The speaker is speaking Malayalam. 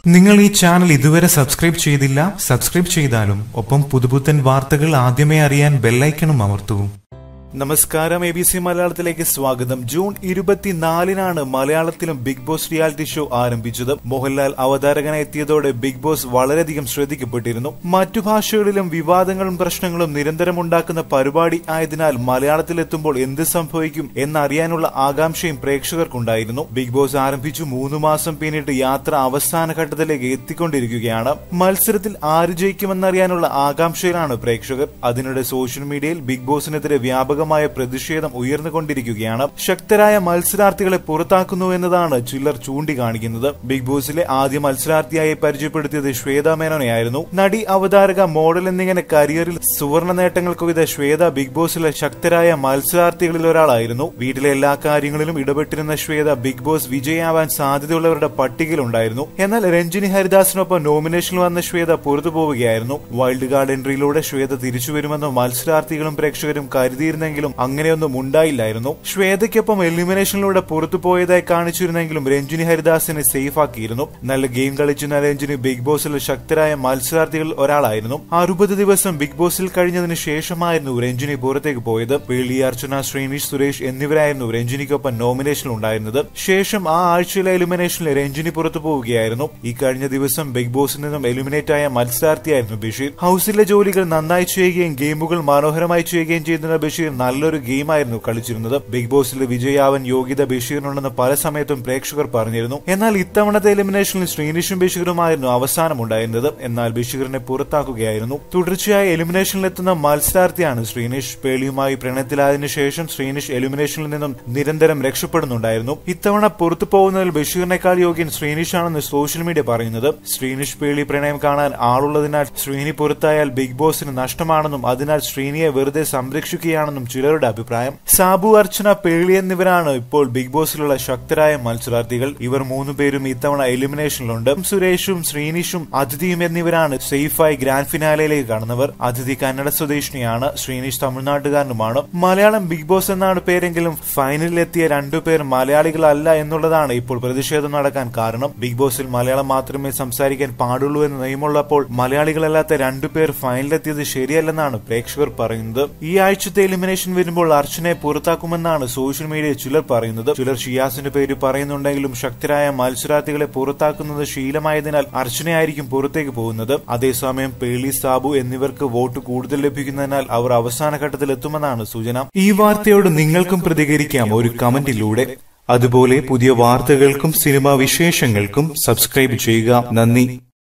നിങ്ങൾ ഈ ചാനൽ ഇതുവരെ സബ്സ്ക്രൈബ് ചെയ്തില്ല സബ്സ്ക്രൈബ് ചെയ്താലും ഒപ്പം പുതുപുത്തൻ വാർത്തകൾ ആദ്യമേ അറിയാൻ ബെല്ലൈക്കണും അമർത്തൂ നമസ്കാരം എ ബി സി മലയാളത്തിലേക്ക് സ്വാഗതം ജൂൺ ഇരുപത്തിനാലിനാണ് മലയാളത്തിലും ബിഗ് ബോസ് റിയാലിറ്റി ഷോ ആരംഭിച്ചത് മോഹൻലാൽ അവതാരകനായി എത്തിയതോടെ ബിഗ് ബോസ് വളരെയധികം ശ്രദ്ധിക്കപ്പെട്ടിരുന്നു മറ്റു ഭാഷകളിലും വിവാദങ്ങളും പ്രശ്നങ്ങളും നിരന്തരം ഉണ്ടാക്കുന്ന പരിപാടി ആയതിനാൽ മലയാളത്തിലെത്തുമ്പോൾ എന്ത് സംഭവിക്കും എന്നറിയാനുള്ള ആകാംക്ഷയും പ്രേക്ഷകർക്കുണ്ടായിരുന്നു ബിഗ് ബോസ് ആരംഭിച്ചു മൂന്ന് മാസം പിന്നിട്ട് യാത്ര അവസാന ഘട്ടത്തിലേക്ക് എത്തിക്കൊണ്ടിരിക്കുകയാണ് മത്സരത്തിൽ ആര് ജയിക്കുമെന്നറിയാനുള്ള ആകാംക്ഷയിലാണ് പ്രേക്ഷകർ അതിനിടെ സോഷ്യൽ മീഡിയയിൽ ബിഗ് ബോസിനെതിരെ വ്യാപകമായ പ്രതിഷേധം ഉയർന്നുകൊണ്ടിരിക്കുകയാണ് ശക്തരായ മത്സരാർത്ഥികളെ പുറത്താക്കുന്നു എന്നതാണ് ചിലർ ചൂണ്ടിക്കാണിക്കുന്നത് ബിഗ് ബോസിലെ ആദ്യ മത്സരാർത്ഥിയായി പരിചയപ്പെടുത്തിയത് ശ്വേത മേനോനെയായിരുന്നു നടി അവതാരക മോഡൽ എന്നിങ്ങനെ കരിയറിൽ സുവർണ നേട്ടങ്ങൾ കൊയ്ത ശ്വേത ബിഗ് ബോസിലെ ശക്തരായ മത്സരാർത്ഥികളിൽ ഒരാളായിരുന്നു വീട്ടിലെ എല്ലാ കാര്യങ്ങളിലും ഇടപെട്ടിരുന്ന ശ്വേത ബിഗ് ബോസ് വിജയാവാൻ സാധ്യതയുള്ളവരുടെ പട്ടികയിലുണ്ടായിരുന്നു എന്നാൽ രഞ്ജിനി ഹരിദാസിനൊപ്പം നോമിനേഷനിൽ വന്ന ശ്വേത പുറത്തു പോവുകയായിരുന്നു വൈൽഡ് കാർഡ് എൻട്രിയിലൂടെ ശ്വേത തിരിച്ചുവരുമെന്ന് മത്സരാർത്ഥികളും പ്രേക്ഷകരും കരുതിയിരുന്നെങ്കിലും അങ്ങനെയൊന്നും ഉണ്ടായില്ലായിരുന്നു ശ്വേതയ്ക്കൊപ്പം എലിമിനേഷനിലൂടെ പുറത്തു പോയതായി കാണിച്ചിരുന്നെങ്കിലും രഞ്ജിനി ഹരിദാസിനെ സേഫ് ആക്കിയിരുന്നു നല്ല ഗെയിം കളിച്ചിരുന്ന രഞ്ജിനി ബിഗ് ബോസിൽ ശക്തരായ മത്സരാർത്ഥികളിൽ ഒരാളായിരുന്നു അറുപത് ദിവസം ബിഗ് ബോസിൽ കഴിഞ്ഞതിന് ശേഷമായിരുന്നു രഞ്ജിനി പുറത്തേക്ക് പോയത് പേളി അർച്ചന ശ്രീനിഷ് സുരേഷ് എന്നിവരായിരുന്നു രഞ്ജിനിക്കൊപ്പം നോമിനേഷനിൽ ഉണ്ടായിരുന്നത് ശേഷം ആ ആഴ്ചയിലെ എലിമിനേഷനിൽ രഞ്ജിനി പുറത്തു പോവുകയായിരുന്നു ഈ കഴിഞ്ഞ ദിവസം ബിഗ് ബോസിൽ നിന്നും എലിമിനേറ്റ് ആയ മത്സരാർത്ഥിയായിരുന്നു ബഷീർ ഹൌസിലെ ജോലികൾ നന്നായി ചെയ്യുകയും ഗെയിമുകൾ മനോഹരമായി ചെയ്യുകയും ചെയ്യുന്ന ബഷീർ നല്ലൊരു ഗെയിമായിരുന്നു കളിച്ചിരുന്നത് ബിഗ് ബോസിൽ വിജയാവൻ യോഗ്യത ബഷീറിനുണ്ടെന്ന് പല സമയത്തും പ്രേക്ഷകർ പറഞ്ഞിരുന്നു എന്നാൽ ഇത്തവണത്തെ എലിമിനേഷനിൽ ശ്രീനിഷും ബഷീറുമായിരുന്നു അവസാനം ഉണ്ടായിരുന്നത് എന്നാൽ ബഷീറിനെ പുറത്താക്കുകയായിരുന്നു തുടർച്ചയായി എലിമിനേഷനിലെത്തുന്ന മത്സരാർത്ഥിയാണ് ശ്രീനിഷ് പേളിയുമായി പ്രണയത്തിലായതിനു ശേഷം ശ്രീനിഷ് എലിമിനേഷനിൽ നിന്നും നിരന്തരം രക്ഷപ്പെടുന്നുണ്ടായിരുന്നു ഇത്തവണ പുറത്തു പോകുന്നതിൽ ബഷീറിനേക്കാൾ യോഗ്യൻ ശ്രീനിഷാണെന്ന് സോഷ്യൽ മീഡിയ പറയുന്നത് ശ്രീനിഷ് പേളി പ്രണയം കാണാൻ ആളുള്ളതിനാൽ ശ്രീനി പുറത്തായാൽ ബിഗ് ബോസിന് നഷ്ടമാണെന്നും അതിനാൽ ശ്രീനിയെ വെറുതെ സംരക്ഷിക്കുകയാണെന്നും ചിലരുടെ അഭിപ്രായം സാബു അർച്ചന പേളി എന്നിവരാണ് ഇപ്പോൾ ബിഗ് ബോസിലുള്ള ശക്തരായ മത്സരാർത്ഥികൾ ഇവർ മൂന്നുപേരും ഇത്തവണ എലിമിനേഷനിലുണ്ട് സുരേഷും ശ്രീനിഷും അതിഥിയും എന്നിവരാണ് സേഫായി ഗ്രാൻഡ് ഫിനാലയിലേക്ക് കടന്നവർ അതിഥി കന്നഡ സ്വദേശിനിയാണ് ശ്രീനിഷ് തമിഴ്നാട്ടുകാരനുമാണ് മലയാളം ബിഗ് ബോസ് എന്നാണ് പേരെങ്കിലും ഫൈനലിലെത്തിയ രണ്ടുപേർ മലയാളികളല്ല എന്നുള്ളതാണ് ഇപ്പോൾ പ്രതിഷേധം നടക്കാൻ കാരണം ബിഗ് ബോസിൽ മലയാളം മാത്രമേ സംസാരിക്കാൻ പാടുള്ളൂ എന്ന് നിയമമുള്ളപ്പോൾ മലയാളികളല്ലാത്ത രണ്ടുപേർ ഫൈനലിലെത്തിയത് ശരിയല്ലെന്നാണ് പ്രേക്ഷകർ പറയുന്നത് ഈ ആഴ്ചത്തെ എലിമിനേഷൻ വരുമ്പോൾ അർച്ചനെ പുറത്താക്കുമെന്നാണ് സോഷ്യൽ മീഡിയയിൽ ചിലർ പറയുന്നത് ചിലർ ഷിയാസിന്റെ പേര് പറയുന്നുണ്ടെങ്കിലും ശക്തരായ മത്സരാർത്ഥികളെ പുറത്താക്കുന്നത് ശീലമായതിനാൽ അർച്ചനയായിരിക്കും പുറത്തേക്ക് പോകുന്നത് അതേസമയം പേളി സാബു എന്നിവർക്ക് വോട്ട് കൂടുതൽ ലഭിക്കുന്നതിനാൽ അവർ അവസാന ഘട്ടത്തിൽ എത്തുമെന്നാണ് സൂചന ഈ വാർത്തയോട് നിങ്ങൾക്കും പ്രതികരിക്കാം ഒരു കമന്റിലൂടെ അതുപോലെ പുതിയ വാർത്തകൾക്കും സിനിമാ വിശേഷങ്ങൾക്കും സബ്സ്ക്രൈബ് ചെയ്യുക നന്ദി